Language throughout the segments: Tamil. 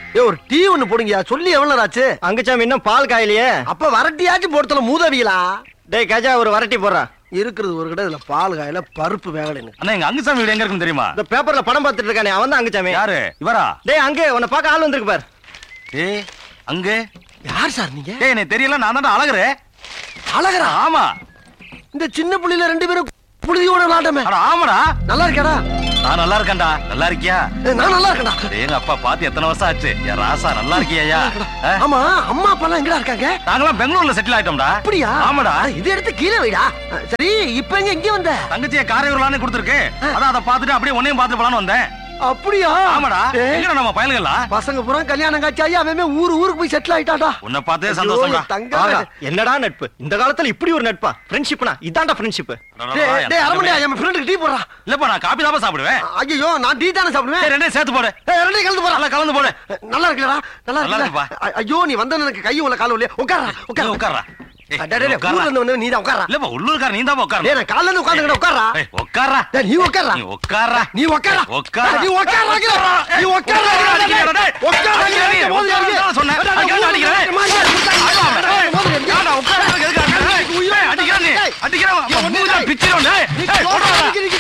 ஏ ஒரு டீ ஒண்ணு போடுங்கயா சொல்லி எவ்வளவு நேரம் ஆச்சு அங்குச்சாமி இன்னும் பால் காயிலையே அப்ப வரட்டியாச்சும் போடுத்தல மூதவிகளா டேய் கஜா ஒரு வரட்டி போடுறா இருக்கிறது ஒரு கடை இதுல பால் காயில பருப்பு வேகலைன்னு அண்ணா எங்க அங்குசாமி வீடு எங்க இருக்குன்னு தெரியுமா இந்த பேப்பர்ல படம் பார்த்துட்டு இருக்கானே அவன் தான் அங்குச்சாமி யாரு இவரா டேய் அங்கே உன்னை பார்க்க ஆள் வந்திருக்கு பார் ஏய் அங்க யார் சார் நீங்க ஏய் எனக்கு தெரியல நான் தான் அழகுறே அழகரா ஆமா இந்த சின்ன புள்ளில ரெண்டு பேரும் புழுதியோட நாட்டமே அட ஆமாடா நல்லா இருக்கேடா நான் நல்லா இருக்கேன்டா நல்லா இருக்கியா ஏ, நான் நல்லா இருக்கேன்டா டேய், எங்க அப்பா பார்த்து எத்தனை வருஷம் ஆச்சு என் ராசா நல்லா இருக்கியா ஆமா அம்மா அப்பா எல்லாம் எங்கடா இருக்காங்க நாங்களாம் பெங்களூர்ல செட்டில் ஆயிட்டோம்டா அப்படியா ஆமாடா அட, இது எடுத்து கீழே வைடா அஹ், சரி இப்ப எங்க இங்க வந்த தங்கச்சியை காரையூர்லான்னு கொடுத்துருக்கு அதான் அதை பார்த்துட்டு அப்படியே உன்னையும் பார்த்து போலான்னு வந்தேன் அப்படியா ஆமாடா ஏய், எங்கடா நம்ம பயலுங்களா பசங்க பூரா கல்யாணம் காட்சி ஆகி அவன் அவன் ஊரு ஊருக்கு போய் செட்டில் ஆயிட்டாடா உன்னை பார்த்தே ஐயோ, சந்தோஷம்டா என் தங்கம். ஆகா, என்னடா நட்பு இந்த காலத்துல இப்படி ஒரு நட்பா ஃப்ரெண்ட்ஷிப்னா இதான்டா ஃப்ரெண்ட்ஷிப் டேய், டேய், அரமணியா, என் ஃப்ரெண்டுக்கு டீ போடுறா இல்லப்பா நான் காபி தான் சாப்பிடுவேன் ஐயோ நான் டீ தானே சாப்பிடுவேன் சரி, ரெண்டையும் சேர்த்து போடு ஏய், ரெண்டையும் கலந்து போறா நல்லா கலந்து போடு நல்லா இருக்குல்லடா நல்லா நல்லா இருக்குல்ல இருக்குப்பா. அ- ஐயோ நீ வந்த எனக்கு கை உள்ள கால இல்லையா உட்காரா நீ உட்கார உட்கார்றா ஏய், டேய், டேய், டேய், உட்கார்றா. ஊர்ல இருந்து வந்து நீ தான் உட்காரா இல்லப்பா உள்ளூர்கார நீ தான் உட்காரு டேய் நான் காலைல இருந்து உட்கார்ந்துக்கிட்ட உட்காரா ஏய், உட்கார்றா டேய் நீ உட்காரா நீ உட்கார்றா நீ உட்காரா உட்காரா. நீ உட்காரா நீ உட்காரா அடிக்கிறடா, டேய். அடிக்கிறடா, நீ. உட்காருடா, சொன்னேன். அடிக்கிறடா, அடிக்கிறடா. ஏன்டா, உட்கார்றதுக்கு எதுக்கு அடிக்கிற? ஏய், அடிக்கிறா நீ. அடிக்கிறா, அவன் மூஞ்சில பிச்சிரும், டேய். ஏய், போடுறா.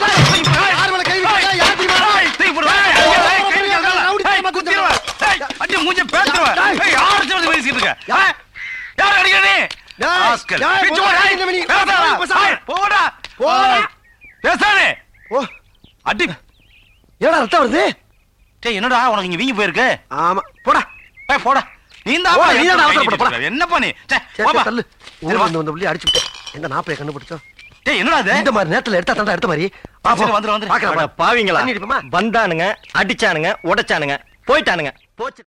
ஏய், தூக்கி போடு. ஏய், ஏய், கை வைக்காத. ஏய், குத்திருவேன். ஏய், அடி, மூஞ்சில பேத்துருவேன். ஏய், யார் அடிச்சு வந்து பேசிட்டு இருக்க? ஏய், யார் அடிக்கிற நீ? டேய், ராஸ்கல். டேய், பிச்சு போடா, போடு. இந்த மணி. பேசாதடா. பேசாத. ஏய், போடா. போடா. பேசாதே. ஓ அடி. ஏடா ரத்தம் வருது டேய், என்னடா உனக்கு இங்க வீங்கி போயிருக்கு ஆமா போடா ஏய், போடா நீ தான் போடா, அப்பா நீ தான் கை அவசரப்பட, நீட்டிட்டு போடா. இருக்க. என்னப்பா நீ சே, சரி, போப்பா. சரி, தள்ளு சரி, ஊர்ல வா. வந்து வந்த புள்ளி அடிச்சு எந்த நாப்பைய கண்டுபிடிச்சோம் டேய், என்னடா இது இந்த மாதிரி நேரத்துல எடுத்தா தாண்டா எடுத்த மாதிரி வா, போ. சரி, வந்துரு, வந்துரு. பார்க்கலாம், அட வா. பாவிங்களா தண்ணி அடிப்போமா? வந்தானுங்க அடிச்சானுங்க உடைச்சானுங்க போயிட்டானுங்க போச்சு